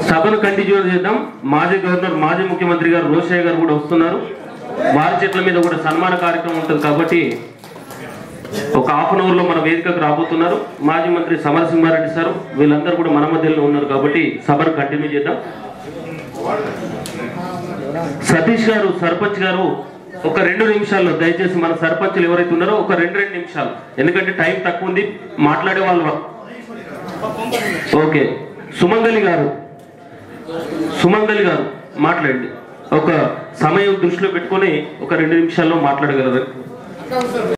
సభను కంటిన్యూ చేద్దాం మాజీ గవర్నర్ మాజీ ముఖ్యమంత్రి గారు రోషయ్య గారు కూడా వస్తున్నారు వారి చెట్ల మీద కూడా సన్మాన కార్యక్రమం ఉంటుంది కాబట్టి ఒక హాఫ్ అన్ అవర్ లో మన వేదికకు రాబోతున్నారు మాజీ మంత్రి సమరసింహారెడ్డి సార్ వీళ్ళందరూ కూడా మన మధ్యలో ఉన్నారు కాబట్టి సభను కంటిన్యూ చేద్దాం సతీష్ గారు సర్పంచ్ గారు ఒక రెండు నిమిషాల్లో దయచేసి మన సర్పంచ్లు ఎవరైతే ఉన్నారో ఒక రెండు రెండు నిమిషాలు ఎందుకంటే టైం తక్కువ ఉంది మాట్లాడే వాళ్ళు ఓకే సుమంగలి గారు సుమంగలి గారు మాట్లాడండి ఒక సమయం దృష్టిలో పెట్టుకొని ఒక రెండు నిమిషాల్లో మాట్లాడగలరు